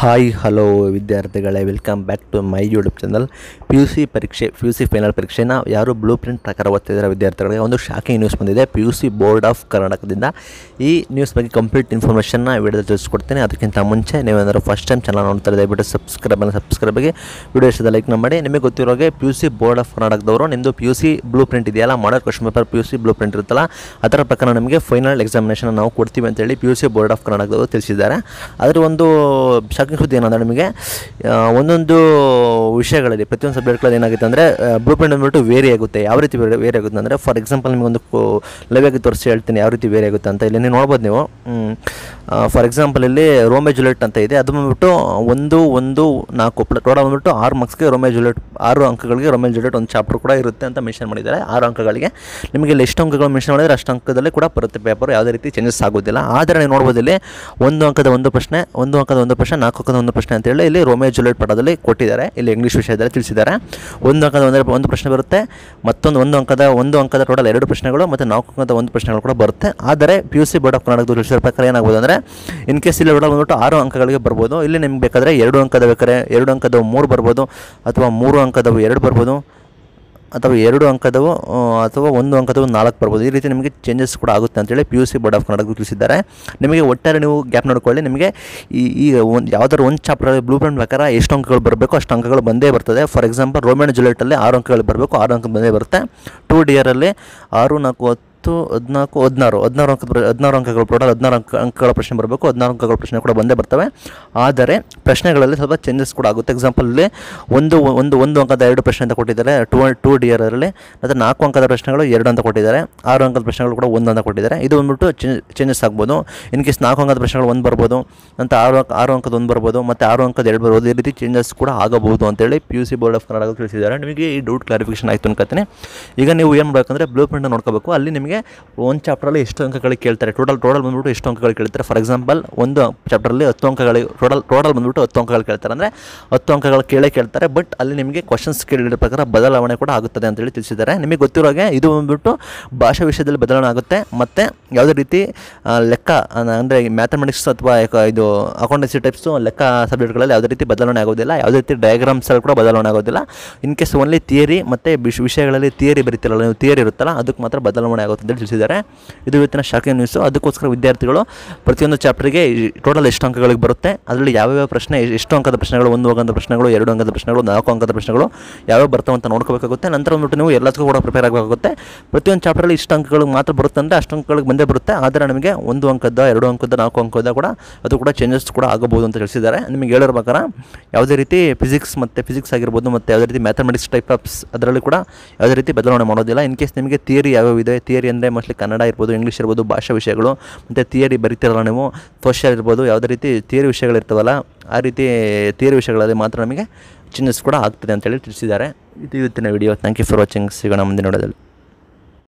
hi hello ವಿದ್ಯಾರ್ಥಿಗಳೇ welcome back to my YouTube channel P U C ಪರೀಕ್ಷೆ P U C final ಪರೀಕ್ಷೆನ ಯಾರು blueprint ಪ್ರಕಾರ ಓದ್ತಿದ್ದಾರೆ ವಿದ್ಯಾರ್ಥಿಗಳಿಗೆ ಒಂದು ಶಾಕಿಂಗ್ ನ್ಯೂಸ್ ಬಂದಿದೆ P U C board of ಕರ್ನಾಟಕದಿಂದ ಈ ನ್ಯೂಸ್ ಬಗ್ಗೆ ಕಂಪ್ಲೀಟ್ ಇನ್ಫಾರ್ಮೇಷನ್ನ ವಿಡಿಯೋದಲ್ಲಿ ತಿಳಿಸ್ಕೊಡ್ತೇನೆ ಅದಕ್ಕಿಂತ ಮುಂಚೆ ನೀವೇನಾದ್ರು ಫಸ್ಟ್ ಟೈಮ್ ಚಾನಲ್ ನೋಡ್ತಾರೆ ದಯವಿಟ್ಟು ಸಬ್ಸ್ಕ್ರೈಬ್ ಅನ್ನು ಸಬ್ಸ್ಕ್ರೈಬ್ಗೆ ವಿಡಿಯೋ ಇಷ್ಟದ ಲೈಕ್ ಮಾಡಿ ನಿಮಗೆ ಗೊತ್ತಿರೋಗೆ P U C board of ಕರ್ನಾಟಕದವರು ನಿಮ್ಮದು P U C blueprint ಇದೆಯಲ್ಲ model question paper P U C blueprint ಇರುತ್ತಲ್ಲ ಅದರ ಪ್ರಕಾರ ನಮಗೆ ಫೈನಲ್ ಎಕ್ಸಾಮಿನೇಷನ್ ನಾವು ಕೊಡ್ತೀವಿ ಅಂತೇಳಿ P U C board of ಕರ್ನಾಟಕದವರು ತಿಳಿಸಿದ್ದಾರೆ ಅದರ ಒಂದು ಶಾಕಿಂಗ್ ಸುದ್ದಿ ಏನಂದರೆ ನಿಮಗೆ ಆ, ಒಂದೊಂದು ವಿಷಯಗಳಲ್ಲಿ ಪ್ರತಿಯೊಂದು ಸಬ್ಜೆಕ್ಟ್ಗಳಲ್ಲಿ ಏನಾಗುತ್ತೆ ಅಂದರೆ ಬ್ಲೂ ಪ್ರಿಂಟ್ ಅಂದ್ಬಿಟ್ಟು ವೇರಿ ಆಗುತ್ತೆ ಯಾವ ರೀತಿ ವೇರಿ ವೇರಿ ಆಗುತ್ತೆ ಅಂದರೆ ಫಾರ್ ಎಕ್ಸಾಂಪಲ್ ನಿಮಗೆ ಒಂದು ಲವ್ ಆಗಿ ತೋರಿಸಿ ಹೇಳ್ತೀನಿ ಯಾವ ರೀತಿ ವೇರಿ ಆಗುತ್ತೆ ಅಂತ ಇಲ್ಲಿ ನೀವು ನೋಡ್ಬೋದು ನೀವು ಫಾರ್ ಎಕ್ಸಾಂಪಲ್ ಇಲ್ಲಿ ರೋಮೆ ಜುಲೆಟ್ ಅಂತ ಇದೆ ಅದು ಬಂದ್ಬಿಟ್ಟು ಒಂದು ಒಂದು ನಾಲ್ಕು ಟೋಟಲ್ ಬಂದ್ಬಿಟ್ಟು ಆರು ಮಾರ್ಕ್ಸ್ಗೆ ರೋಮೆ ಜುಲೆಟ್ ಆರು ಅಂಕಗಳಿಗೆ ರೋಮೆ ಜುಲೆಟ್ ಒಂದು ಚಾಪ್ಟರ್ ಕೂಡ ಇರುತ್ತೆ ಅಂತ ಮೆನ್ಷನ್ ಮಾಡಿದ್ದಾರೆ ಆರು ಅಂಕಗಳಿಗೆ ನಿಮಗೆ ಇಲ್ಲಿ ಎಷ್ಟು ಅಂಕಗಳು ಮೆನ್ಷನ್ ಮಾಡಿದರೆ ಅಷ್ಟು ಅಂಕದಲ್ಲಿ ಕೂಡ ಬರುತ್ತೆ ಪೇಪರ್ ಯಾವುದೇ ರೀತಿ ಚೇಂಜಸ್ ಆಗೋದಿಲ್ಲ ಆದರೆ ನೀವು ನೋಡ್ಬೋದು ಇಲ್ಲಿ ಒಂದು ಅಂಕದ ಒಂದು ಪ್ರಶ್ನೆ ಒಂದು ಅಂಕದ ಒಂದು ಪ್ರಶ್ನೆ ನಾಲ್ಕು ಅಂಕದ ಒಂದು ಪ್ರಶ್ನೆ ಅಂತೇಳಿ ಇಲ್ಲಿ ರೋಮೆ ಜುಲೆಟ್ ಪಟದಲ್ಲಿ ಕೊಟ್ಟಿದ್ದಾರೆ ಇಲ್ಲಿ ಇಂಗ್ಲೀಷ್ ವಿಷಯದಲ್ಲಿ ತಿಳಿಸಿದ್ದಾರೆ ಒಂದು ಅಂಕದ ಒಂದು ಒಂದು ಪ್ರಶ್ನೆ ಬರುತ್ತೆ ಮತ್ತೊಂದು ಒಂದು ಅಂಕದ ಒಂದು ಅಂಕದ ಟೋಟಲ್ ಎರಡು ಪ್ರಶ್ನೆಗಳು ಮತ್ತು ನಾಲ್ಕು ಅಂಕದ ಒಂದು ಪ್ರಶ್ನೆಗಳು ಕೂಡ ಬರುತ್ತೆ ಆದರೆ P U C board of ಕರ್ನಾಟಕದ ತಿಳಿಸಿರೋ ಪ್ರಕಾರ ಏನಾಗ್ಬೋದು ಅಂದರೆ ಇನ್ ಕೇಸ್ ಇಲ್ಲಿ ಟೋಟಲ್ ಬಂದ್ಬಿಟ್ಟು ಆರು ಅಂಕಗಳಿಗೆ ಬರ್ಬೋದು ಇಲ್ಲಿ ನಿಮ್ಗೆ ಬೇಕಾದರೆ ಎರಡು ಅಂಕದ ಬೇಕಾದ್ರೆ ಎರಡು ಅಂಕದವು ಮೂರು ಬರ್ಬೋದು ಅಥವಾ ಮೂರು ಅಂಕದವು ಎರಡು ಬರ್ಬೋದು ಅಥವಾ ಎರಡು ಅಂಕದವು ಆ, ಅಥವಾ ಒಂದು ಅಂಕದವು ನಾಲ್ಕು ಬರ್ಬೋದು ಈ ರೀತಿ ನಿಮಗೆ ಚೇಂಜಸ್ ಕೂಡ ಆಗುತ್ತೆ ಅಂತೇಳಿ P U C board of Karnataka ತಿಳಿಸಿದ್ದಾರೆ ನಿಮಗೆ ಒಟ್ಟಾರೆ ನೀವು ಗ್ಯಾಪ್ ನೋಡ್ಕೊಳ್ಳಿ ನಿಮಗೆ ಈ ಈ ಒಂದು ಯಾವ್ದಾದ್ರು ಒಂದು ಚಾಪ್ಟರ್ ಬ್ಲೂ ಪ್ರಿಂಟ್ ಪ್ರಕಾರ ಎಷ್ಟು ಅಂಕಗಳು ಬರಬೇಕು ಅಷ್ಟು ಅಂಕಗಳು ಬಂದೇ ಬರ್ತದೆ ಫಾರ್ ಎಕ್ಸಾಂಪಲ್ ರೋಮನ್ ಜುಲೆಟಲ್ಲಿ ಆರು ಅಂಕಗಳು ಬರಬೇಕು ಆರು ಅಂಕ ಬಂದೇ ಬರುತ್ತೆ ಟೂ ಡಿಯರಲ್ಲಿ ಆರು ನಾಲ್ಕು ಹತ್ತು ಹದಿನಾಲ್ಕು ಹದಿನಾರು ಹದಿನಾರು ಅಂಕ ಹದಿನಾರು ಅಂಕಗಳು ಟೋಟಲ್ ಹದಿನಾರು ಅಂಕ ಅಂಕಗಳ ಪ್ರಶ್ನೆ ಬರಬೇಕು ಹದಿನಾರು ಅಂಕಗಳ ಪ್ರಶ್ನೆ ಕೂಡ ಬಂದೇ ಬರ್ತವೆ ಆದರೆ ಪ್ರಶ್ನೆಗಳಲ್ಲಿ ಸ್ವಲ್ಪ ಚೇಂಜಸ್ ಕೂಡ ಆಗುತ್ತೆ ಎಕ್ಸಾಂಪಲ್ ಇಲ್ಲಿ ಒಂದು ಒಂದು ಒಂದು ಅಂಕದ ಎರಡು ಪ್ರಶ್ನೆ ಅಂತ ಕೊಟ್ಟಿದ್ದಾರೆ ಟೂ ಟೂ ಡಿ ಅದರಲ್ಲಿ ಮತ್ತು ನಾಲ್ಕು ಅಂಕದ ಪ್ರಶ್ನೆಗಳು ಎರಡು ಅಂತ ಕೊಟ್ಟಿದ್ದಾರೆ ಆರು ಅಂಕದ ಪ್ರಶ್ನೆಗಳು ಕೂಡ ಒಂದು ಅಂತ ಕೊಟ್ಟಿದ್ದಾರೆ ಇದು ಬಂದ್ಬಿಟ್ಟು ಚೇಂಜಸ್ ಆಗ್ಬೋದು ಇನ್ ಕೇಸ್ ನಾಲ್ಕು ಅಂಕದ ಪ್ರಶ್ನೆಗಳು ಒಂದು ಬರ್ಬೋದು ಅಂತ ಆರು ಅಂಕ ಆರು ಅಂಕದ ಒಂದು ಬರ್ಬೋದು ಮತ್ತು ಆರು ಅಂಕದ ಎರಡು ಬರ್ಬೋದು ಈ ರೀತಿ ಚೇಂಜಸ್ ಕೂಡ ಆಗಬಹುದು ಅಂತೇಳಿ P U C board of Karnataka ತಿಳಿಸಿದ್ದಾರೆ ನಿಮಗೆ ಈ ಡೌಟ್ ಕ್ಲಾರಿಫಿಕೇಶನ್ ಆಯಿತು ಅನ್ಕೋತೀನಿ ಈಗ ನೀವು ಏನು ಮಾಡಬೇಕಂದ್ರೆ ಬ್ಲೂ ಪ್ರಿಂಟ್ ನೋಡ್ಕೋಬೇಕು ಅಲ್ಲಿ ನಿಮಗೆ ಒಂದು ಚಾಪ್ಟ್ರಲ್ಲಿ ಎಷ್ಟು ಅಂಕಗಳಿಗೆ ಕೇಳ್ತಾರೆ ಟೋಟಲ್ ಟೋಟಲ್ ಬಂದ್ಬಿಟ್ಟು ಎಷ್ಟು ಅಂಕಗಳು ಕೇಳ್ತಾರೆ ಫಾರ್ ಎಕ್ಸಾಂಪಲ್ ಒಂದು ಚಾಪ್ಟ್ರಲ್ಲಿ ಹತ್ತು ಅಂಕಗಳಿಗೆ ಟೋಟಲ್ ಟೋಟಲ್ ಬಂದ್ಬಿಟ್ಟು ಹತ್ತು ಅಂಕಗಳು ಕೇಳ್ತಾರೆ ಅಂದರೆ ಹತ್ತು ಅಂಕಗಳು ಕೇಳೇ ಕೇಳ್ತಾರೆ ಬಟ್ ಅಲ್ಲಿ ನಿಮಗೆ ಕ್ವಶನ್ಸ್ ಕೇಳಿರೋ ಪ್ರಕಾರ ಬದಲಾವಣೆ ಕೂಡ ಆಗುತ್ತದೆ ಅಂತೇಳಿ ತಿಳಿಸಿದ್ದಾರೆ ನಿಮಗೆ ಗೊತ್ತಿರೋ ಹಾಗೆ ಇದು ಬಂದ್ಬಿಟ್ಟು ಭಾಷಾ ವಿಷಯದಲ್ಲಿ ಬದಲಾವಣೆ ಆಗುತ್ತೆ ಮತ್ತು ಯಾವುದೇ ರೀತಿ ಆ, ಲೆಕ್ಕ ಅಂದರೆ ಮ್ಯಾಥಮೆಟಿಕ್ಸ್ ಅಥವಾ ಯಾಕ- ಇದು ಅಕೌಂಟೆನ್ಸಿ ಟೈಪ್ಸು ಲೆಕ್ಕ ಸಬ್ಜೆಕ್ಟ್ಗಳಲ್ಲಿ ಯಾವುದೇ ರೀತಿ ಬದಲಾವಣೆ ಆಗೋದಿಲ್ಲ ಯಾವುದೇ ರೀತಿ ಡಯಾಗ್ರಾಮ್ಸಲ್ಲಿ ಕೂಡ ಬದಲಾವಣೆ ಆಗೋದಿಲ್ಲ ಇನ್ ಕೇಸ್ ಓನ್ಲಿ ಥಿಯರಿ ಮತ್ತು ವಿಷ ವಿಷಯಗಳಲ್ಲಿ ಥಿಯರಿ ಬರೀತಿರಲ್ಲ ನೀವು ಥಿಯರಿ ಇರುತ್ತಲ್ಲ ಅದಕ್ಕೆ ಮಾತ್ರ ಬದಲಾವಣೆ ಆಗುತ್ತೆ ಅಂತ ತಿಳಿಸಿದ್ದಾರೆ ಇದು ಇವತ್ತಿನ ಶಾಕಿಂಗ್ ನ್ಯೂಸು ಅದಕ್ಕೋಸ್ಕರ ವಿದ್ಯಾರ್ಥಿಗಳು ಪ್ರತಿಯೊಂದು ಚಾಪ್ಟರ್ಗೆ ಟೋಟಲ್ ಎಷ್ಟು ಅಂಕಗಳಿಗೆ ಬರುತ್ತೆ ಅದರಲ್ಲಿ ಯಾವ್ಯಾವ ಪ್ರಶ್ನೆ ಎ- ಎಷ್ಟು ಅಂಕದ ಪ್ರಶ್ನೆಗಳು ಒಂದು ಅಂಕದ ಪ್ರಶ್ನೆಗಳು ಎರಡು ಅಂಕದ ಪ್ರಶ್ನೆಗಳು ನಾಲ್ಕು ಅಂಕದ ಪ್ರಶ್ನೆಗಳು ಯಾವ್ಯಾವ ಬರ್ತಾವೆ ಅಂತ ನೋಡ್ಕೋಬೇಕಾಗುತ್ತೆ ನಂತರ ಬಂದ್ಬಿಟ್ಟು ನೀವು ಎಲ್ಲದಕ್ಕೂ ಕೂಡ ಪ್ರಿಪೇರ್ ಆಗಬೇಕಾಗುತ್ತೆ ಪ್ರತಿಯೊಂದು ಚಾಪ್ಟರಲ್ಲಿ ಇಷ್ಟು ಅಂಕಗಳಿಗೆ ಮಾತ್ರ ಬರುತ್ತೆ ಅಂದರೆ ಅಷ್ಟು ಅಂಕಗಳಿಗೆ ಬಂದೇ ಬರುತ್ತೆ ಆದರೆ ನಮಗೆ ಒಂದು ಅಂಕದ ಎರಡು ಅಂಕದ ನಾಲ್ಕು ಅಂಕದ ಕೂಡ ಅದು ಕೂಡ ಚೇಂಜಸ್ ಕೂಡ ಆಗಬಹುದು ಅಂತ ತಿಳಿಸಿದ್ದಾರೆ ನಿಮಗೆ ಹೇಳಿರೋ ಪ್ರಕಾರ ಯಾವುದೇ ರೀತಿ ಫಿಸಿಕ್ಸ್ ಮತ್ತು ಫಿಸಿಕ್ಸ್ ಆಗಿರ್ಬೋದು ಮತ್ತು ಯಾವುದೇ ರೀತಿ ಮ್ಯಾಥಮೆಟಿಕ್ಸ್ ಟೈಪ್ ಆಫ್ಸ್ ಅದರಲ್ಲಿ ಕೂಡ ಯಾವುದೇ ರೀತಿ ಬದಲಾವಣೆ ಮಾಡೋದಿಲ್ಲ ಇನ್ ಕೇಸ್ ನಿಮಗೆ ಥಿಯರಿ ಯಾವ್ಯಾವ ಇದೆ ಥಿಯರಿ ಅಂದರೆ ಮೋಸ್ಟ್ಲಿ ಕನ್ನಡ ಇರ್ಬೋದು ಇಂಗ್ಲೀಷ್ ಇರ್ಬೋದು ಭಾಷಾ ವಿಷಯಗಳು ಮತ್ತು ಥಿಯರಿ ಬರೀತಿರಲ್ಲ ನೀವು ಸೋಷಿಯಲ್ ಇರ್ಬೋದು ಯಾವುದೇ ರೀತಿ ಥಿಯರಿ ವಿಷಯಗಳಿರ್ತಾವಲ್ಲ ಆ ರೀತಿ ಥಿಯರಿ ವಿಷಯಗಳಲ್ಲಿ ಮಾತ್ರ ನಮಗೆ ಚೇಂಜಸ್ ಕೂಡ ಆಗ್ತದೆ ಅಂತೇಳಿ ತಿಳಿಸಿದ್ದಾರೆ ಇದು ಇವತ್ತಿನ video thank you for watching ಸಿಗೋಣ ಮುಂದಿನ ನೋಡೋದಲ್ಲಿ